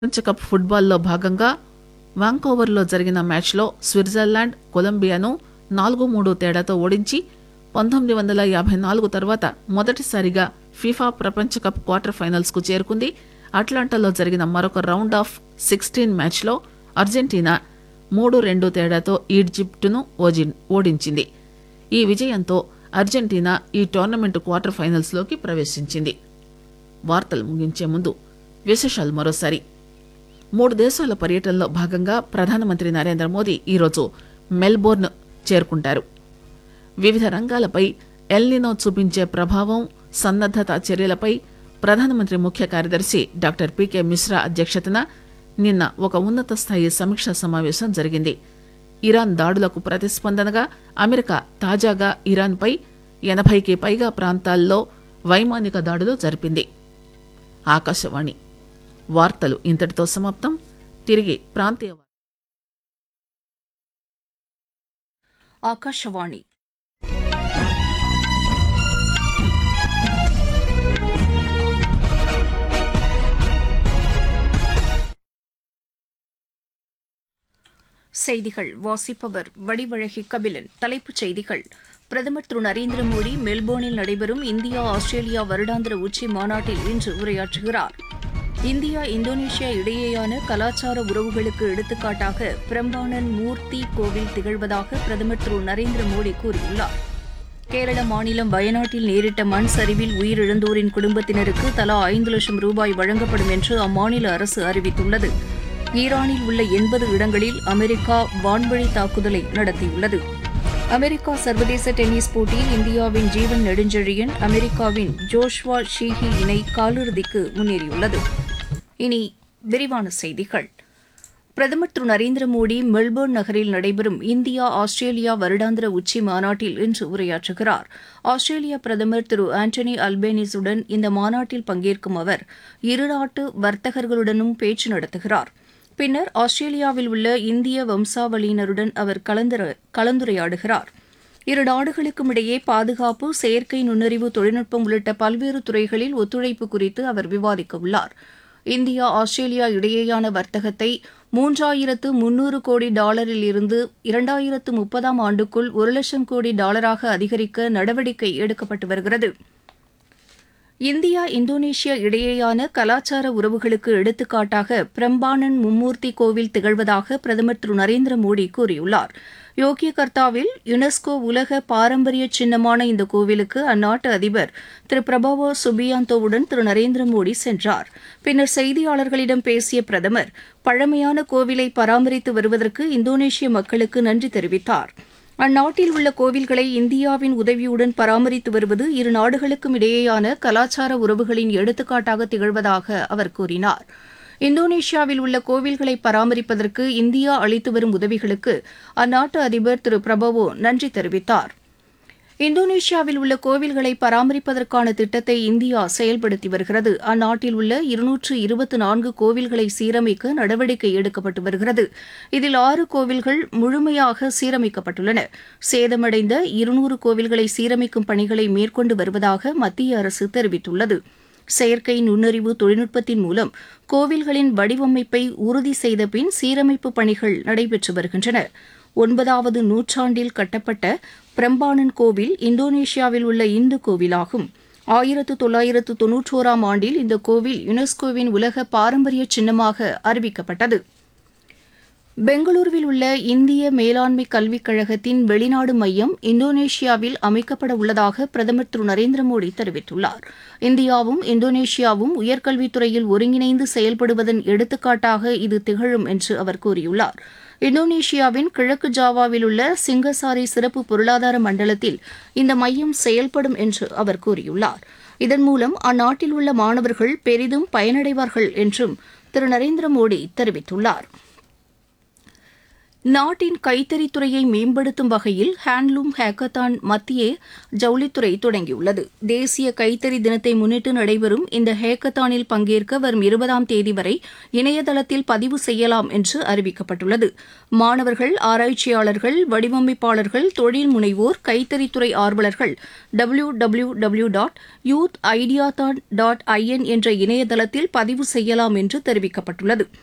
ప్రపంచ కప్ ఫుట్బాల్లో భాగంగా వాంకోవర్లో జరిగిన మ్యాచ్లో స్విట్జర్లాండ్ కొలంబియాను నాలుగు మూడు తేడాతో ఓడించి పంతొమ్మిది వందల యాభై నాలుగు తర్వాత మొదటిసారిగా ఫీఫా ప్రపంచ కప్ క్వార్టర్ ఫైనల్స్ కు చేరుకుంది అట్లాంటాలో జరిగిన మరొక రౌండ్ ఆఫ్ సిక్స్టీన్ మ్యాచ్లో అర్జెంటీనా మూడు రెండు తేడాతో ఈజిప్టును ఓజి- ఓడించింది ఈ విజయంతో అర్జెంటీనా ఈ టోర్నమెంట్ క్వార్టర్ ఫైనల్స్ లోకి ప్రవేశించింది వార్తలు ముగించే ముందు విశేషాలు మరోసారి మూడు దేశాల పర్యటనలో భాగంగా ప్రధానమంత్రి నరేంద్ర మోదీ ఈరోజు మెల్బోర్న్ చేరుకుంటారు వివిధ రంగాలపై ఎల్నినో చూపించే ప్రభావం సన్నద్దత చర్యలపై ప్రధానమంత్రి ముఖ్య కార్యదర్శి డాక్టర్ పీకే మిశ్రా అధ్యక్షతన నిన్న ఒక ఉన్నత స్థాయి సమీక్షా సమావేశం జరిగింది ఇరాన్ దాడులకు ప్రతిస్పందనగా అమెరికా తాజాగా ఇరాన్పై ఎనభైకి పైగా ప్రాంతాల్లో వైమానిక దాడులు జరిపింది ఆకాశవాణి వార్తలు ఇంతటితో సమాప్తం తిరిగి ప్రాంతీయ వార్తలు ఆకాశవాణి செய்திகள் வாசிப்பவர் வடிவழகி கபிலன் தலைப்புச் செய்திகள் பிரதமர் திரு நரேந்திர மோடி மெல்போர்னில் நடைபெறும் இந்தியா ஆஸ்திரேலியா வருடாந்திர உச்சி மாநாட்டில் இன்று உரையாற்றுகிறார் இந்தியா இந்தோனேஷியா இடையேயான கலாச்சார உறவுகளுக்கு எடுத்துக்காட்டாக பிரம்பானன் மூர்த்தி கோவில் திகழ்வதாக பிரதமர் திரு நரேந்திர மோடி கூறியுள்ளார் கேரள மாநிலம் வயநாட்டில் நேரிட்ட மண் சரிவில் உயிரிழந்தோரின் குடும்பத்தினருக்கு தலா ஐந்து லட்சம் ரூபாய் வழங்கப்படும் என்று அம்மாநில அரசு அறிவித்துள்ளது ஈரானில் உள்ள எண்பது இடங்களில் அமெரிக்கா வான்வழி தாக்குதலை நடத்தியுள்ளது அமெரிக்கா சர்வதேச டென்னிஸ் போட்டியில் இந்தியாவின் ஜீவன் நெடுஞ்செழியன் அமெரிக்காவின் ஜோஷ்வா ஷீஹி இணை காலிறுதிக்கு முன்னேறியுள்ளது இனி விரிவான செய்திகள் பிரதமர் திரு நரேந்திர மோடி மெல்போர்ன் நகரில் நடைபெறும் இந்தியா ஆஸ்திரேலியா வருடாந்திர உச்சி மாநாட்டில் இன்று உரையாற்றுகிறார் ஆஸ்திரேலிய பிரதமர் திரு ஆண்டனி அல்பேனிஸுடன் இந்த மாநாட்டில் பங்கேற்கும் அவர் இருநாட்டு வர்த்தகர்களுடனும் பேச்சு நடத்துகிறார் பின்னர் ஆஸ்திரேலியாவில் உள்ள இந்திய வம்சாவளியினருடன் அவர் கலந்துர- கலந்துரையாடுகிறார் இரு நாடுகளுக்கும் இடையே பாதுகாப்பு செயற்கை நுண்ணறிவு தொழில்நுட்பம் உள்ளிட்ட பல்வேறு துறைகளில் ஒத்துழைப்பு குறித்து அவர் விவாதிக்க உள்ளார் இந்தியா ஆஸ்திரேலியா இடையேயான வர்த்தகத்தை மூன்றாயிரத்து முன்னூறு கோடி டாலரில் இருந்து இரண்டாயிரத்து முப்பதாம் ஆண்டுக்குள் ஒரு லட்சம் கோடி டாலராக அதிகரிக்க நடவடிக்கை எடுக்கப்பட்டு வருகிறது இந்தியா இந்தோனேஷியா இடையேயான கலாச்சார உறவுகளுக்கு எடுத்துக்காட்டாக பிரம்பானன் மும்மூர்த்தி கோவில் திகழ்வதாக பிரதமர் திரு நரேந்திர மோடி கூறியுள்ளார் யோக்கியகர்த்தாவில் யுனெஸ்கோ உலக பாரம்பரிய சின்னமான இந்த கோவிலுக்கு அந்நாட்டு அதிபர் திரு பிரபாவோ சுபியாந்தோவுடன் திரு நரேந்திர மோடி சென்றார் பின்னர் செய்தியாளர்களிடம் பேசிய பிரதமர் பழமையான கோவிலை பராமரித்து வருவதற்கு இந்தோனேஷிய மக்களுக்கு நன்றி தெரிவித்தார் அந்நாட்டில் உள்ள கோவில்களை இந்தியாவின் உதவியுடன் பராமரித்து வருவது இரு நாடுகளுக்கும் இடையேயான கலாச்சார உறவுகளின் எடுத்துக்காட்டாக திகழ்வதாக அவர் கூறினார் இந்தோனேஷியாவில் உள்ள கோவில்களை பராமரிப்பதற்கு இந்தியா அளித்து வரும் உதவிகளுக்கு அந்நாட்டு அதிபர் திரு பிரபவோ நன்றி தெரிவித்தார் இந்தோனேஷியாவில் உள்ள கோவில்களை பராமரிப்பதற்கான திட்டத்தை இந்தியா செயல்படுத்தி வருகிறது அந்நாட்டில் உள்ள இருநூற்று இருபத்தி நான்கு கோவில்களை சீரமைக்க நடவடிக்கை எடுக்கப்பட்டு வருகிறது இதில் ஆறு கோவில்கள் முழுமையாக சீரமைக்கப்பட்டுள்ளன சேதமடைந்த இருநூறு கோவில்களை சீரமைக்கும் பணிகளை மேற்கொண்டு வருவதாக மத்திய அரசு தெரிவித்துள்ளது செயற்கை நுண்ணறிவு தொழில்நுட்பத்தின் மூலம் கோவில்களின் வடிவமைப்பை உறுதி செய்த பின் சீரமைப்பு பணிகள் நடைபெற்று வருகின்றன ஒன்பதாவது நூற்றாண்டில் கட்டப்பட்ட பிரம்பானன் கோவில் இந்தோனேஷியாவில் உள்ள இந்து கோவிலாகும் ஆயிரத்து தொள்ளாயிரத்து தொன்னூற்றோராம் ஆண்டில் இந்த கோவில் யுனெஸ்கோவின் உலக பாரம்பரிய சின்னமாக அறிவிக்கப்பட்டது பெங்களூருவில் உள்ள இந்திய மேலாண்மை கல்விக் கழகத்தின் வெளிநாடு மையம் இந்தோனேஷியாவில் அமைக்கப்பட உள்ளதாக பிரதமர் திரு நரேந்திர மோடி தெரிவித்துள்ளார் இந்தியாவும் இந்தோனேஷியாவும் உயர்கல்வித்துறையில் ஒருங்கிணைந்து செயல்படுவதன் எடுத்துக்காட்டாக இது திகழும் என்று அவர் கூறியுள்ளார் இந்தோனேஷியாவின் கிழக்கு ஜாவாவில் உள்ள சிங்கசாரி சிறப்பு பொருளாதார மண்டலத்தில் இந்த மையம் செயல்படும் என்று அவர் கூறியுள்ளார் இதன் மூலம் அந்நாட்டில் உள்ள மாணவர்கள் பெரிதும் பயனடைவார்கள் என்றும் திரு நரேந்திர மோடி தெரிவித்துள்ளார் நாட்டின் கைத்தறித்துறையை மேம்படுத்தும் வகையில் ஹேண்ட்லூம் ஹேக்கத்தான் மத்திய ஜவுளித்துறை தொடங்கியுள்ளது தேசிய கைத்தறி தினத்தை முன்னிட்டு நடைபெறும் இந்த ஹேக்கத்தானில் பங்கேற்க வரும் இருபதாம் தேதி வரை இணையதளத்தில் பதிவு செய்யலாம் என்று அறிவிக்கப்பட்டுள்ளது மாணவர்கள் ஆராய்ச்சியாளர்கள் வடிவமைப்பாளர்கள் தொழில் முனைவோர் கைத்தறித்துறை ஆர்வலர்கள் W W W dot youth ஐடியாதான் டாட் ஐஎன் என்ற இணையதளத்தில் பதிவு செய்யலாம் என்று தெரிவிக்கப்பட்டுள்ளது